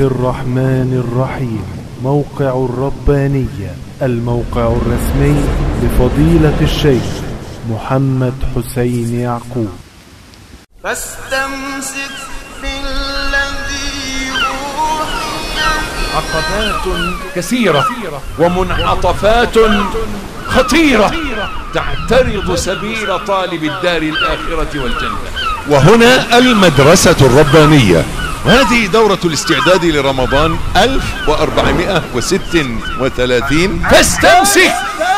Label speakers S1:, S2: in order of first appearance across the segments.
S1: الرحمن الرحيم موقع الربانية الموقع الرسمي لفضيلة الشيخ محمد حسين يعقوب
S2: فاستمسك بالذي أوحي
S3: عقبات كثيرة ومنعطفات خطيرة تعترض سبيل طالب الدار الآخرة والجنة
S4: وهنا المدرسة الربانية وهذه دورة الاستعداد لرمضان 1436
S3: فاستمسك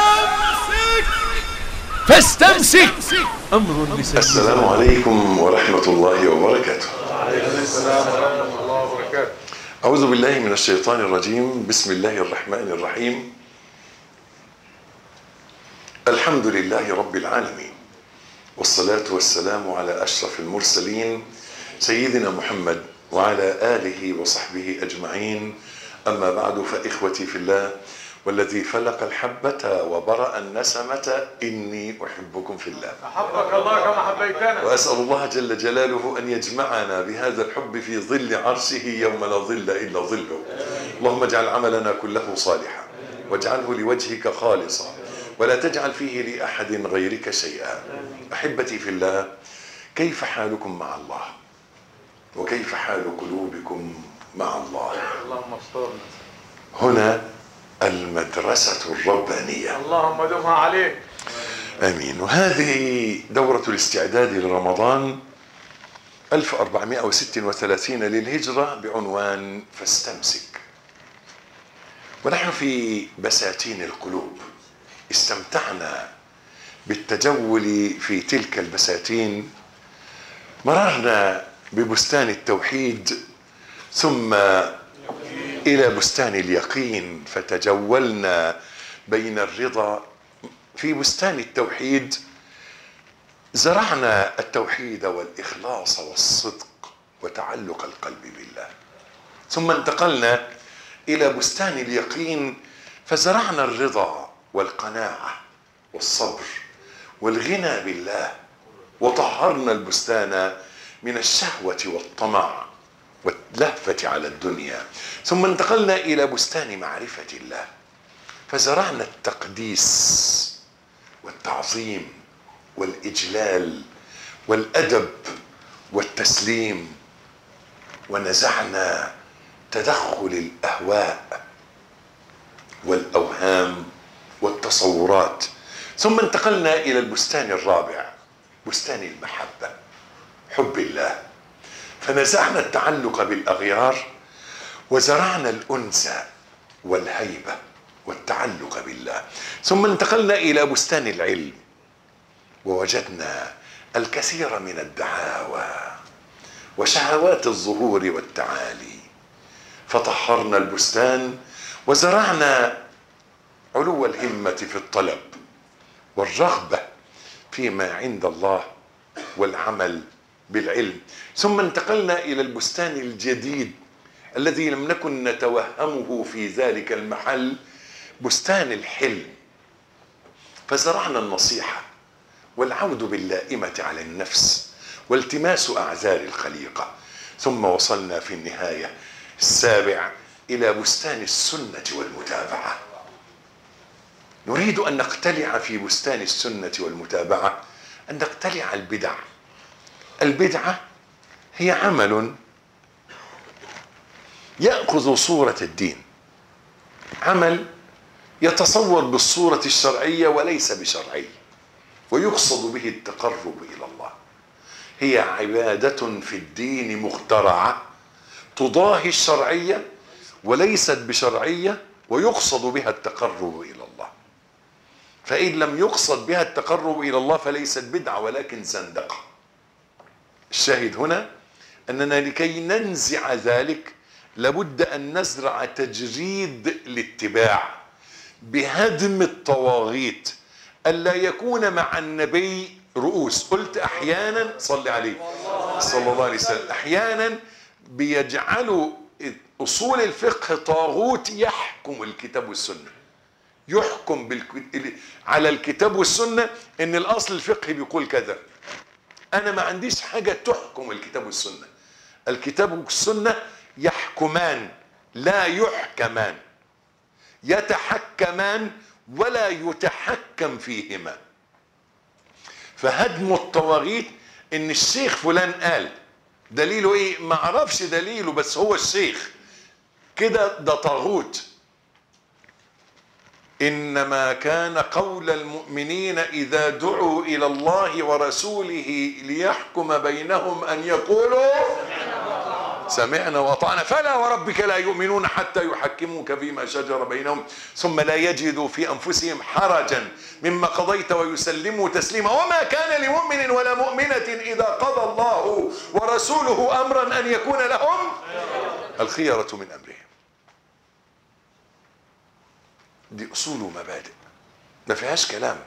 S3: فاستمسك أمر لسبيل
S5: السلام عليكم ورحمة الله وبركاته أعوذ بالله من الشيطان الرجيم بسم الله الرحمن الرحيم الحمد لله رب العالمين والصلاة والسلام على أشرف المرسلين سيدنا محمد وعلى آله وصحبه أجمعين أما بعد فإخوتي في الله والذي فلق الحبة وبرأ النسمة إني أحبكم في الله
S6: حبك الله كما حبيتنا
S5: وأسأل الله جل جلاله أن يجمعنا بهذا الحب في ظل عرشه يوم لا ظل إلا ظله اللهم اجعل عملنا كله صالحا واجعله لوجهك خالصا ولا تجعل فيه لأحد غيرك شيئا أحبتي في الله كيف حالكم مع الله وكيف حال قلوبكم مع الله
S6: اللهم استرنا
S5: هنا المدرسة الربانية
S6: اللهم دمها عليك
S5: امين وهذه دورة الاستعداد لرمضان 1436 للهجرة بعنوان فاستمسك ونحن في بساتين القلوب استمتعنا بالتجول في تلك البساتين مررنا ببستان التوحيد ثم الى بستان اليقين فتجولنا بين الرضا في بستان التوحيد زرعنا التوحيد والاخلاص والصدق وتعلق القلب بالله ثم انتقلنا الى بستان اليقين فزرعنا الرضا والقناعه والصبر والغنى بالله وطهرنا البستان من الشهوه والطمع واللهفه على الدنيا ثم انتقلنا الى بستان معرفه الله فزرعنا التقديس والتعظيم والاجلال والادب والتسليم ونزعنا تدخل الاهواء والاوهام والتصورات ثم انتقلنا الى البستان الرابع بستان المحبه حب الله فنزعنا التعلق بالاغيار وزرعنا الانس والهيبه والتعلق بالله ثم انتقلنا الى بستان العلم ووجدنا الكثير من الدعاوى وشهوات الظهور والتعالي فطهرنا البستان وزرعنا علو الهمه في الطلب والرغبه فيما عند الله والعمل بالعلم ثم انتقلنا الى البستان الجديد الذي لم نكن نتوهمه في ذلك المحل بستان الحلم فزرعنا النصيحه والعود باللائمه على النفس والتماس اعذار الخليقه ثم وصلنا في النهايه السابع الى بستان السنه والمتابعه نريد ان نقتلع في بستان السنه والمتابعه ان نقتلع البدع البدعه هي عمل ياخذ صوره الدين عمل يتصور بالصوره الشرعيه وليس بشرعي ويقصد به التقرب الى الله هي عباده في الدين مخترعه تضاهي الشرعيه وليست بشرعيه ويقصد بها التقرب الى الله فان لم يقصد بها التقرب الى الله فليست بدعه ولكن زندقه الشاهد هنا اننا لكي ننزع ذلك لابد ان نزرع تجريد الاتباع بهدم الطواغيت الا يكون مع النبي رؤوس قلت احيانا صلي عليه صلى الله عليه وسلم احيانا بيجعلوا اصول الفقه طاغوت يحكم الكتاب والسنه يحكم بالك... على الكتاب والسنه ان الاصل الفقهي بيقول كذا انا ما عنديش حاجه تحكم الكتاب والسنه الكتاب والسنه يحكمان لا يحكمان يتحكمان ولا يتحكم فيهما فهدم الطواغيت ان الشيخ فلان قال دليله ايه ما اعرفش دليله بس هو الشيخ كده ده طاغوت انما كان قول المؤمنين اذا دعوا الى الله ورسوله ليحكم بينهم ان يقولوا سمعنا واطعنا فلا وربك لا يؤمنون حتى يحكموك فيما شجر بينهم ثم لا يجدوا في انفسهم حرجا مما قضيت ويسلموا تسليما وما كان لمؤمن ولا مؤمنه اذا قضى الله ورسوله امرا ان يكون لهم الخيره من امرهم دي اصول ومبادئ ما فيهاش كلام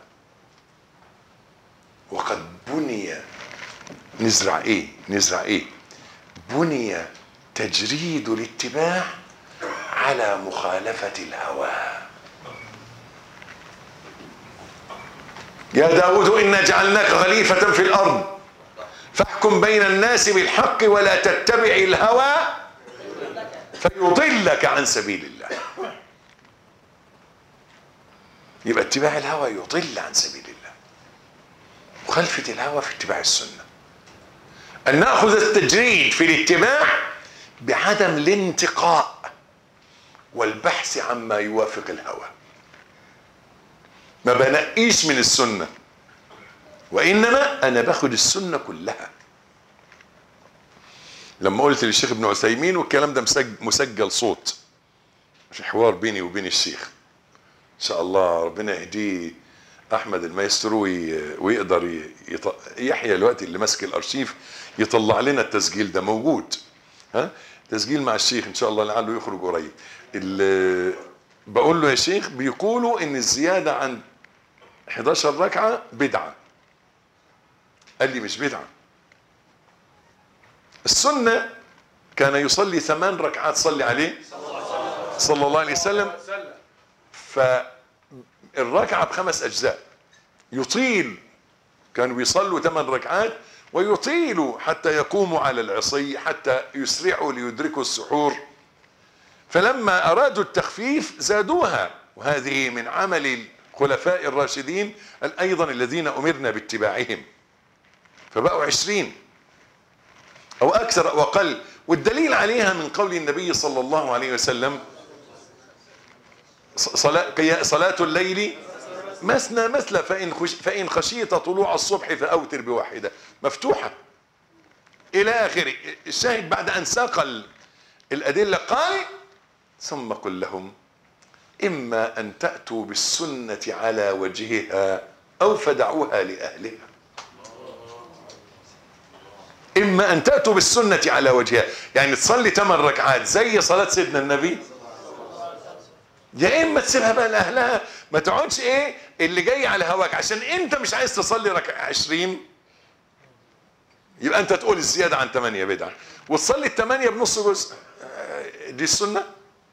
S5: وقد بني نزرع ايه نزرع ايه بني تجريد الاتباع على مخالفة الهوى يا داود إنا جعلناك خليفة في الأرض فاحكم بين الناس بالحق ولا تتبع الهوى فيضلك عن سبيل الله يبقى اتباع الهوى يضل عن سبيل الله مخالفة الهوى في اتباع السنة أن نأخذ التجريد في الاتباع بعدم الانتقاء والبحث عما يوافق الهوى ما بنقيش من السنة وإنما أنا باخد السنة كلها لما قلت للشيخ ابن عثيمين والكلام ده مسجل, مسجل صوت في حوار بيني وبين الشيخ ان شاء الله ربنا يهديه احمد المايسترو وي- ويقدر ي- يط... يحيى الوقت اللي ماسك الارشيف يطلع لنا التسجيل ده موجود ها تسجيل مع الشيخ ان شاء الله لعله يخرج قريب ال- بقول له يا شيخ بيقولوا ان الزياده عن 11 ركعه بدعه قال لي مش بدعه السنه كان يصلي ثمان ركعات صلي عليه صلى الله عليه وسلم فالركعة بخمس أجزاء يطيل كانوا بيصلوا ثمان ركعات ويطيلوا حتى يقوموا على العصي حتى يسرعوا ليدركوا السحور فلما أرادوا التخفيف زادوها وهذه من عمل الخلفاء الراشدين أيضا الذين أمرنا باتباعهم فبقوا عشرين أو أكثر أو أقل والدليل عليها من قول النبي صلى الله عليه وسلم صلاة, صلاة الليل مثنى مثلى فإن, خش فإن خشيت طلوع الصبح فأوتر بواحدة مفتوحة إلى آخره الشاهد بعد أن ساق ال- الأدلة قال ثم قل لهم إما أن تأتوا بالسنة على وجهها أو فدعوها لأهلها إما أن تأتوا بالسنة على وجهها يعني تصلي ثمان ركعات زي صلاة سيدنا النبي يا اما تسيبها بقى لاهلها ما تقعدش ايه اللي جاي على هواك عشان انت مش عايز تصلي ركعه 20 يبقى انت تقول الزياده عن 8 بدعه وتصلي الثمانيه بنص جزء آه، دي السنه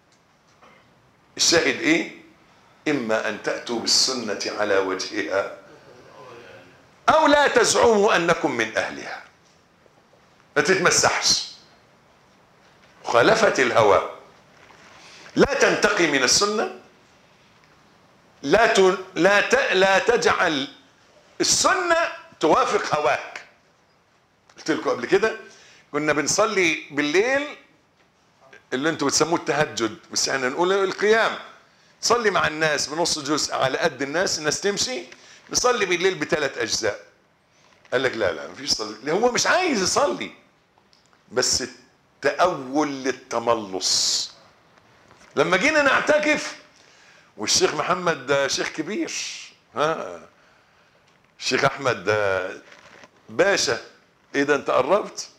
S5: الشاهد ايه اما ان تاتوا بالسنه على وجهها او لا تزعموا انكم من اهلها ما تتمسحش مخالفه الهوى لا تنتقي من السنة لا ت... لا ت... لا تجعل السنة توافق هواك قلت لكم قبل كده كنا بنصلي بالليل اللي انتوا بتسموه التهجد بس احنا نقول القيام صلي مع الناس بنص جزء على قد الناس الناس تمشي نصلي بالليل بثلاث اجزاء قال لك لا لا مفيش صلي هو مش عايز يصلي بس التأول للتملص لما جينا نعتكف والشيخ محمد ده شيخ كبير ها الشيخ احمد ده باشا ايه ده انت قربت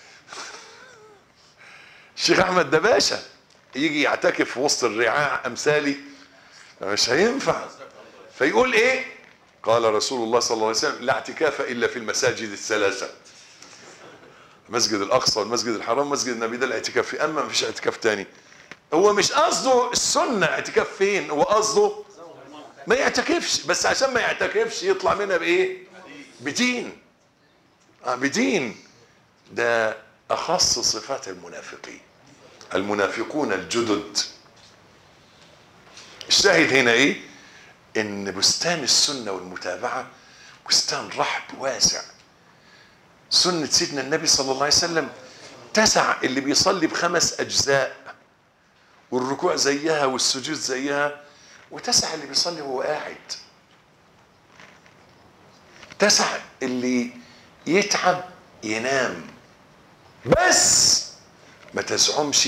S5: الشيخ احمد ده باشا يجي يعتكف في وسط الرعاع امثالي مش هينفع فيقول ايه قال رسول الله صلى الله عليه وسلم لا اعتكاف الا في المساجد الثلاثه مسجد الاقصى والمسجد الحرام مسجد النبي ده الاعتكاف فيه اما مفيش اعتكاف تاني هو مش قصده السنه اعتكاف فين هو قصده ما يعتكفش بس عشان ما يعتكفش يطلع منها بايه بدين آه بدين ده اخص صفات المنافقين المنافقون الجدد الشاهد هنا ايه ان بستان السنة والمتابعة بستان رحب واسع سنة سيدنا النبي صلى الله عليه وسلم تسع اللي بيصلي بخمس اجزاء والركوع زيها والسجود زيها وتسع اللي بيصلي وهو قاعد تسع اللي يتعب ينام بس ما تزعمش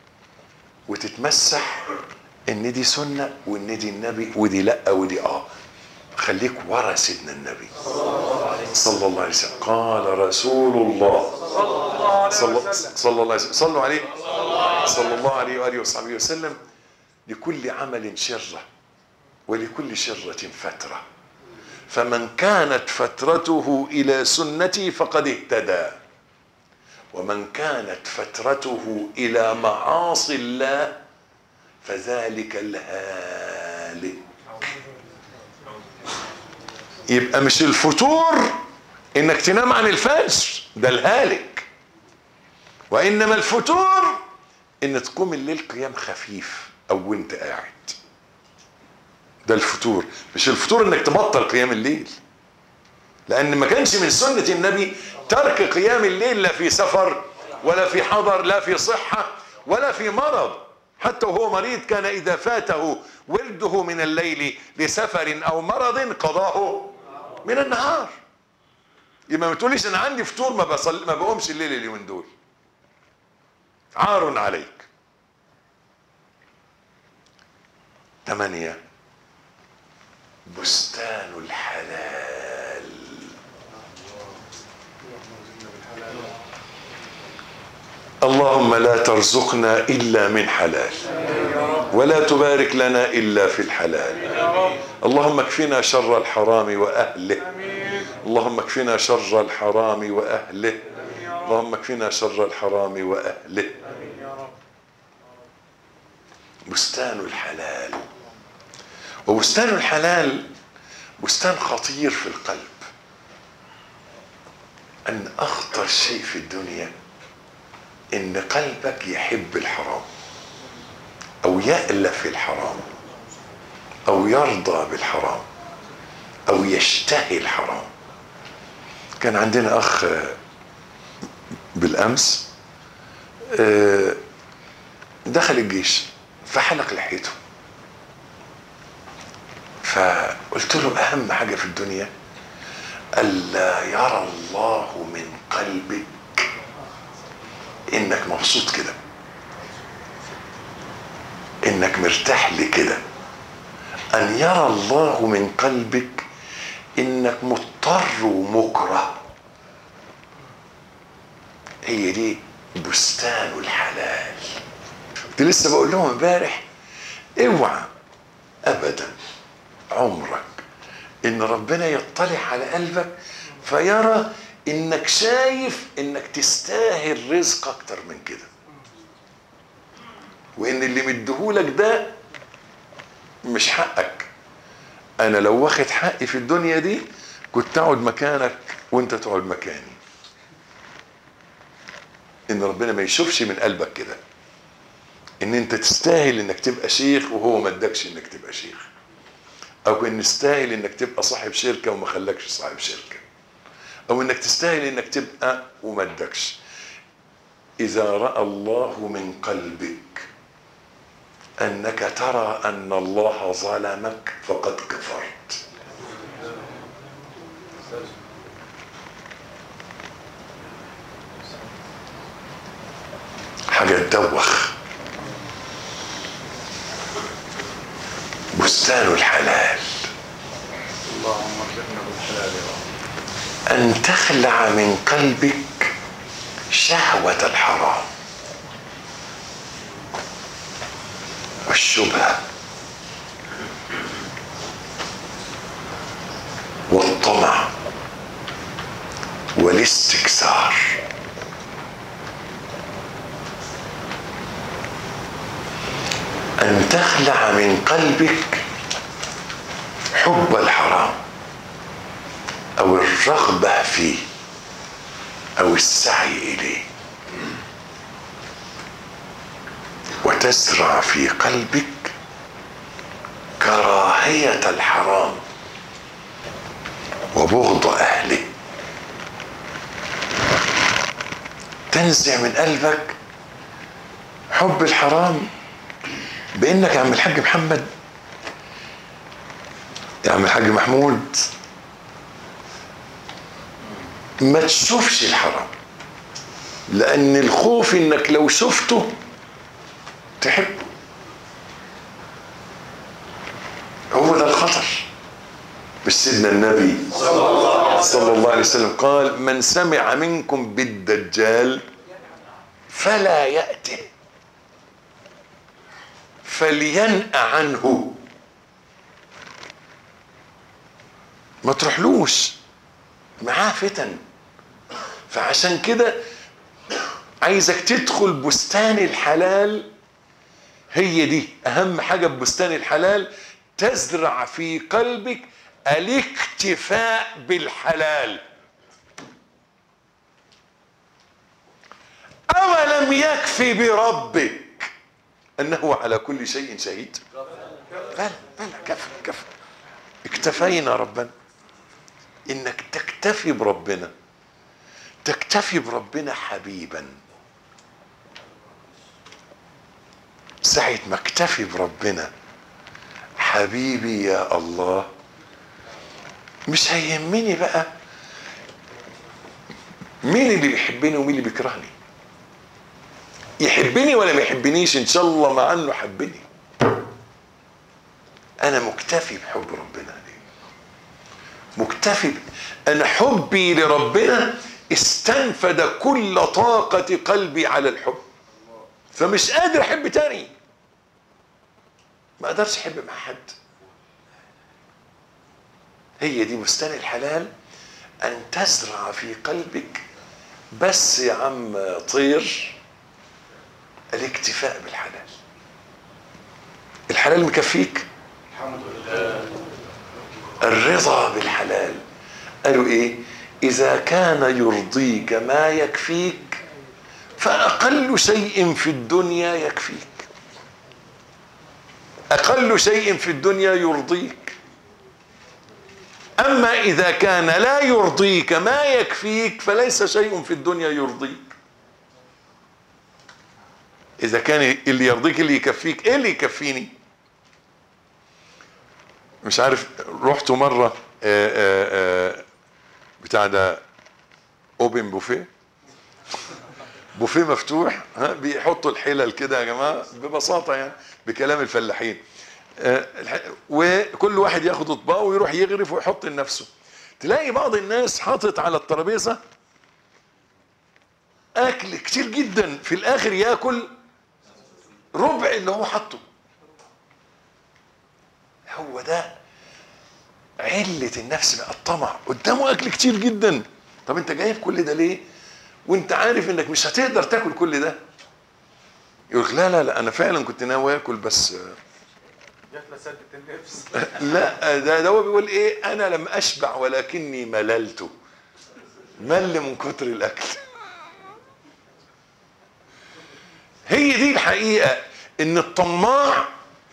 S5: وتتمسح ان دي سنه وان دي النبي ودي لا ودي اه خليك ورا سيدنا النبي صلى الله عليه وسلم قال رسول الله صلى, صلى الله عليه وسلم صلوا عليه صلى الله عليه واله وصحبه وسلم لكل عمل شره ولكل شره فتره فمن كانت فترته الى سنتي فقد اهتدى ومن كانت فترته الى معاصي الله فذلك الهالك يبقى مش الفتور انك تنام عن الفجر ده الهالك وانما الفتور ان تقوم الليل قيام خفيف او وانت قاعد ده الفتور مش الفتور انك تبطل قيام الليل لان ما كانش من سنة النبي ترك قيام الليل لا في سفر ولا في حضر لا في صحة ولا في مرض حتى وهو مريض كان اذا فاته ولده من الليل لسفر او مرض قضاه من النهار يبقى ما تقوليش انا عندي فطور ما بصل ما بقومش الليل اليومين دول عار عليك ثمانية بستان الحلال اللهم لا ترزقنا الا من حلال ولا تبارك لنا الا في الحلال اللهم اكفنا شر الحرام واهله اللهم اكفنا شر الحرام واهله اللهم اكفنا شر الحرام واهله بستان الحلال وبستان الحلال بستان خطير في القلب ان اخطر شيء في الدنيا ان قلبك يحب الحرام او يالف الحرام او يرضى بالحرام او يشتهي الحرام كان عندنا اخ بالامس دخل الجيش فحلق لحيته فقلت له اهم حاجه في الدنيا الا يرى الله من قلبك انك مبسوط كده انك مرتاح لكده ان يرى الله من قلبك انك مضطر ومكره هي دي بستان الحلال كنت لسه بقول لهم امبارح اوعى ابدا عمرك ان ربنا يطلع على قلبك فيرى انك شايف انك تستاهل رزق اكتر من كده وان اللي مديهولك ده مش حقك انا لو واخد حقي في الدنيا دي كنت اقعد مكانك وانت تقعد مكاني ان ربنا ما يشوفش من قلبك كده ان انت تستاهل انك تبقى شيخ وهو ما ادكش انك تبقى شيخ او ان تستاهل انك تبقى صاحب شركه وما خلاكش صاحب شركه او انك تستاهل انك تبقى وما ادكش اذا راى الله من قلبك انك ترى ان الله ظلمك فقد كفرت حاجه تدوخ بستان الحلال
S6: اللهم ارزقنا بالحلال يا رب
S5: ان تخلع من قلبك شهوه الحرام والشبهه والطمع والاستكثار ان تخلع من قلبك حب الحرام او الرغبه فيه او السعي اليه تزرع في قلبك كراهية الحرام وبغض أهله تنزع من قلبك حب الحرام بانك يا عم الحاج محمد يا عم الحاج محمود ما تشوفش الحرام لان الخوف انك لو شفته تحبه هو ده الخطر مش سيدنا النبي صلى الله عليه وسلم قال من سمع منكم بالدجال فلا يأته فلينأ عنه ما تروحلوش معاه فتن فعشان كده عايزك تدخل بستان الحلال هي دي اهم حاجه ببستان الحلال تزرع في قلبك الاكتفاء بالحلال اولم يكفي بربك انه على كل شيء شهيد بلى بلى كفى كفى اكتفينا ربنا انك تكتفي بربنا تكتفي بربنا حبيبا ساعة ما اكتفي بربنا حبيبي يا الله مش هيهمني بقى مين اللي بيحبني ومين اللي بيكرهني يحبني ولا ما يحبنيش ان شاء الله مع انه حبني انا مكتفي بحب ربنا مكتفي ب... انا حبي لربنا استنفد كل طاقة قلبي على الحب فمش قادر احب تاني ما اقدرش احب مع حد هي دي بستان الحلال ان تزرع في قلبك بس يا عم طير الاكتفاء بالحلال الحلال مكفيك الرضا بالحلال قالوا ايه اذا كان يرضيك ما يكفيك فاقل شيء في الدنيا يكفيك اقل شيء في الدنيا يرضيك اما اذا كان لا يرضيك ما يكفيك فليس شيء في الدنيا يرضيك اذا كان اللي يرضيك اللي يكفيك ايه اللي يكفيني مش عارف رحت مره آآ آآ بتاع ده اوبن بوفيه بوفيه مفتوح ها بيحطوا الحلل كده يا جماعه ببساطه يعني بكلام الفلاحين وكل واحد ياخد اطباقه ويروح يغرف ويحط لنفسه تلاقي بعض الناس حاطط على الترابيزه اكل كتير جدا في الاخر ياكل ربع اللي هو حاطه هو ده علة النفس بقى الطمع قدامه اكل كتير جدا طب انت جايب كل ده ليه وانت عارف انك مش هتقدر تاكل كل ده يقول لا لا لا انا فعلا كنت ناوي اكل بس
S6: جات سدة النفس
S5: لا ده ده هو بيقول ايه انا لم اشبع ولكني مللت مل من كتر الاكل هي دي الحقيقه ان الطماع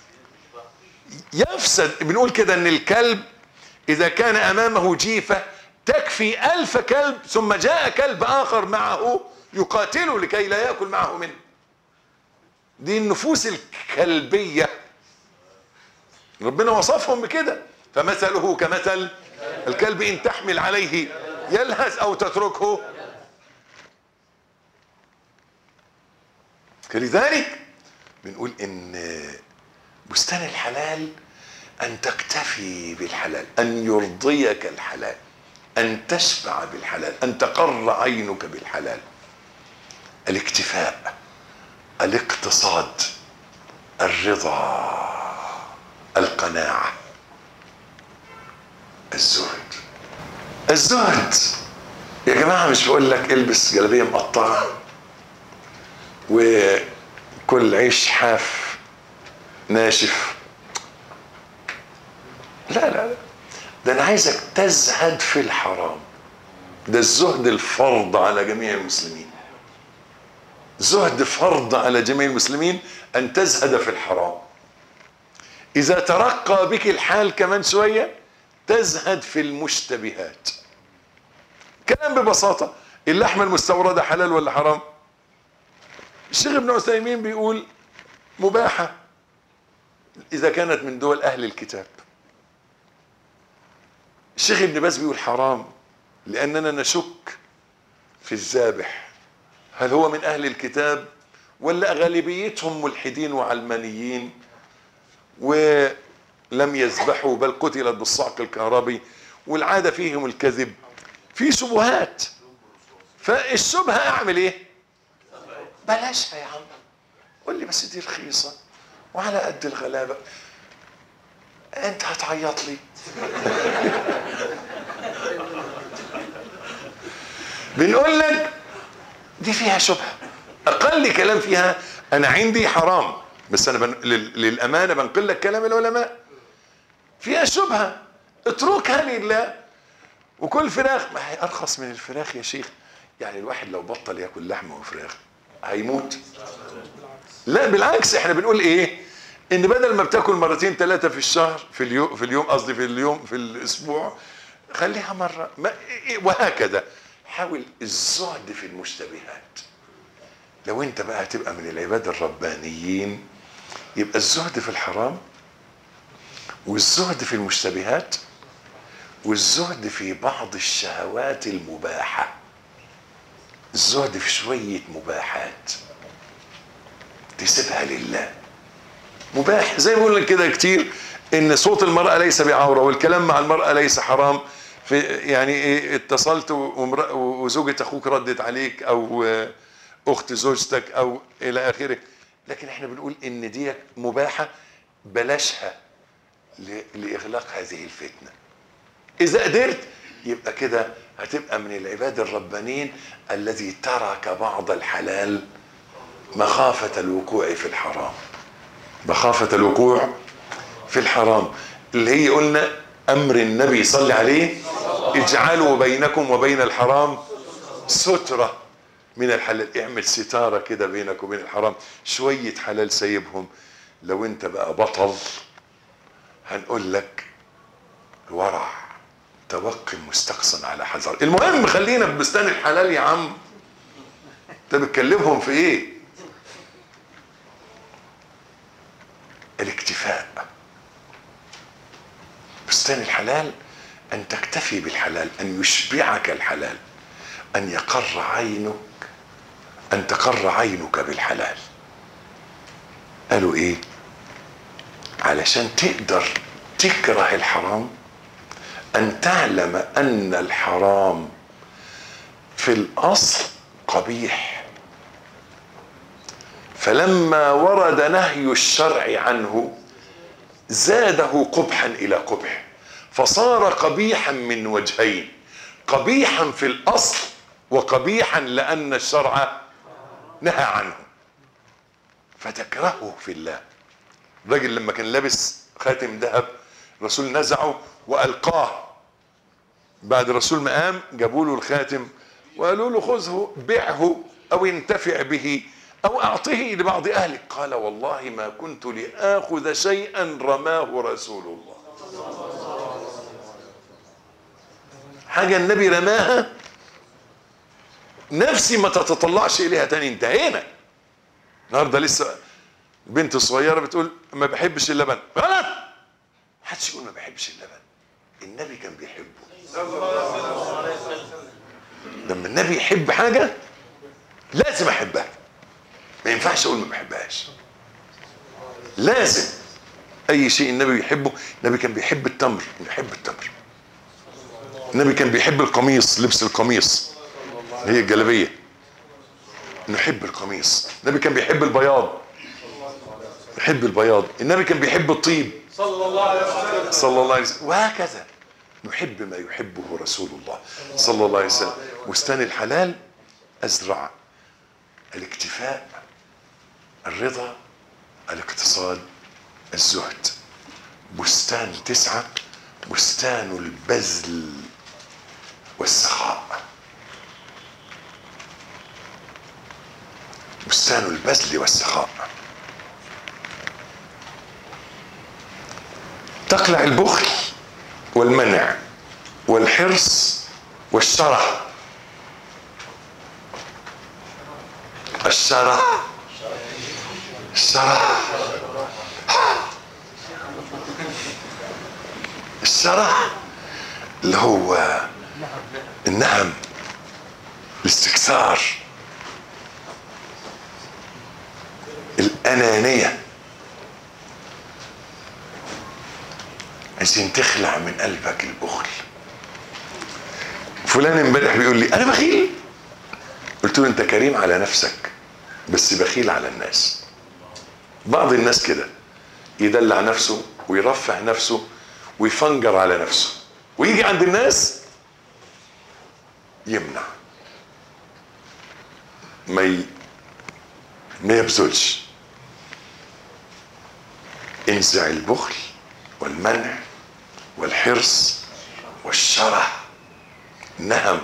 S5: يفسد بنقول كده ان الكلب اذا كان امامه جيفه تكفي الف كلب ثم جاء كلب اخر معه يقاتله لكي لا ياكل معه منه دي النفوس الكلبيه ربنا وصفهم بكده فمثله كمثل الكلب ان تحمل عليه يلهث او تتركه فلذلك بنقول ان بستان الحلال ان تكتفي بالحلال ان يرضيك الحلال ان تشبع بالحلال ان تقر عينك بالحلال الاكتفاء الاقتصاد الرضا القناعة الزهد الزهد يا جماعة مش بقول لك البس جلابية مقطعة وكل عيش حاف ناشف لا لا لا ده انا عايزك تزهد في الحرام ده الزهد الفرض على جميع المسلمين زهد فرض على جميع المسلمين ان تزهد في الحرام اذا ترقى بك الحال كمان شويه تزهد في المشتبهات كلام ببساطه اللحمه المستورده حلال ولا حرام الشيخ ابن عثيمين بيقول مباحه اذا كانت من دول اهل الكتاب الشيخ ابن باز بيقول حرام لاننا نشك في الذابح هل هو من اهل الكتاب ولا غالبيتهم ملحدين وعلمانيين ولم يذبحوا بل قتلت بالصعق الكهربي والعاده فيهم الكذب في شبهات فالشبهه اعمل ايه بلاشها يا عم قول لي بس دي رخيصه وعلى قد الغلابه انت هتعيط لي بنقول لك دي فيها شبهه اقل كلام فيها انا عندي حرام بس انا بن... لل... للامانه بنقل لك كلام العلماء فيها شبهه اتركها لله وكل فراخ ما هي ارخص من الفراخ يا شيخ يعني الواحد لو بطل ياكل لحمه وفراخ هيموت لا بالعكس احنا بنقول ايه ان بدل ما بتاكل مرتين ثلاثه في الشهر في اليوم في اليوم قصدي في اليوم في الاسبوع خليها مره ما إيه وهكذا حاول الزهد في المشتبهات لو انت بقى هتبقى من العباد الربانيين يبقى الزهد في الحرام والزهد في المشتبهات والزهد في بعض الشهوات المباحه الزهد في شويه مباحات تسيبها لله مباح زي ما بقول لك كده كتير ان صوت المراه ليس بعوره والكلام مع المراه ليس حرام في يعني ايه اتصلت ومرأة وزوجة اخوك ردت عليك او اخت زوجتك او الى اخره لكن احنا بنقول ان دي مباحه بلاشها ل- لاغلاق هذه الفتنه اذا قدرت يبقى كده هتبقى من العباد الربانيين الذي ترك بعض الحلال مخافه الوقوع في الحرام مخافه الوقوع في الحرام اللي هي قلنا امر النبي صلى عليه اجعلوا بينكم وبين الحرام ستره من الحلال اعمل ستاره كده بينك وبين الحرام شويه حلال سايبهم لو انت بقى بطل هنقول لك ورع توقي مستقصا على حذر المهم خلينا في بستان الحلال يا عم انت بتكلمهم في ايه الاكتفاء بستان الحلال ان تكتفي بالحلال ان يشبعك الحلال ان يقر عينك ان تقر عينك بالحلال قالوا ايه علشان تقدر تكره الحرام ان تعلم ان الحرام في الاصل قبيح فلما ورد نهي الشرع عنه زاده قبحا الى قبح فصار قبيحا من وجهين قبيحا في الاصل وقبيحا لان الشرع نهى عنه فتكرهه في الله الراجل لما كان لابس خاتم ذهب الرسول نزعه والقاه بعد الرسول ما قام جابوا له الخاتم وقالوا له خذه بعه او انتفع به او اعطه لبعض اهلك قال والله ما كنت لاخذ شيئا رماه رسول الله حاجه النبي رماها نفسي ما تتطلعش اليها تاني انتهينا النهارده لسه بنت صغيره بتقول ما بحبش اللبن غلط محدش يقول ما بحبش اللبن النبي كان بيحبه لما النبي يحب حاجه لازم احبها ما ينفعش اقول ما بحبهاش لازم اي شيء النبي يحبه النبي كان بيحب التمر بيحب التمر النبي كان بيحب القميص لبس القميص هي الجلابيه نحب القميص النبي كان بيحب البياض يحب البياض النبي كان بيحب الطيب صلى الله عليه وسلم وهكذا نحب ما يحبه رسول الله صلى الله عليه وسلم بستان الحلال ازرع الاكتفاء الرضا الاقتصاد الزهد بستان تسعة بستان البذل والسخاء بستان البذل والسخاء تقلع البخل والمنع والحرص والشرع الشرع الشرع الشرع اللي هو النعم الاستكثار الأنانية عايزين تخلع من قلبك البخل فلان امبارح بيقول لي انا بخيل قلت له انت كريم على نفسك بس بخيل على الناس بعض الناس كده يدلع نفسه ويرفع نفسه ويفنجر على نفسه ويجي عند الناس يمنع ما ي... ما يبذلش انزع البخل والمنع والحرص والشرع نهم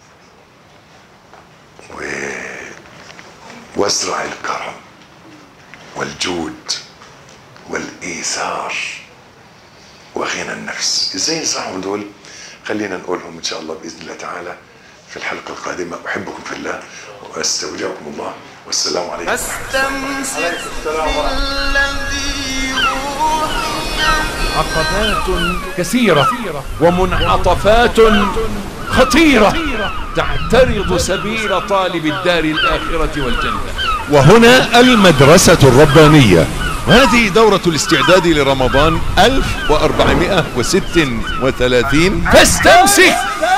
S5: و... وازرع الكرم والجود والايثار وغنى النفس ازاي نزرعهم دول خلينا نقولهم ان شاء الله باذن الله تعالى في الحلقه القادمه احبكم في الله واستودعكم الله والسلام عليكم
S2: فاستمسك بالذي أوحي
S3: عقبات كثيرة ومنعطفات خطيرة تعترض سبيل طالب الدار الآخرة والجنة
S4: وهنا المدرسة الربانية وهذه دورة الاستعداد لرمضان 1436
S3: فاستمسك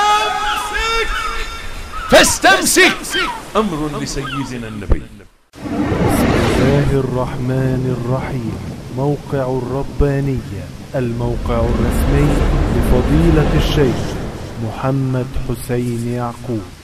S3: فاستمسك أمر لسيدنا النبي
S1: بسم الله الرحمن الرحيم موقع الربانية الموقع الرسمي لفضيلة الشيخ محمد حسين يعقوب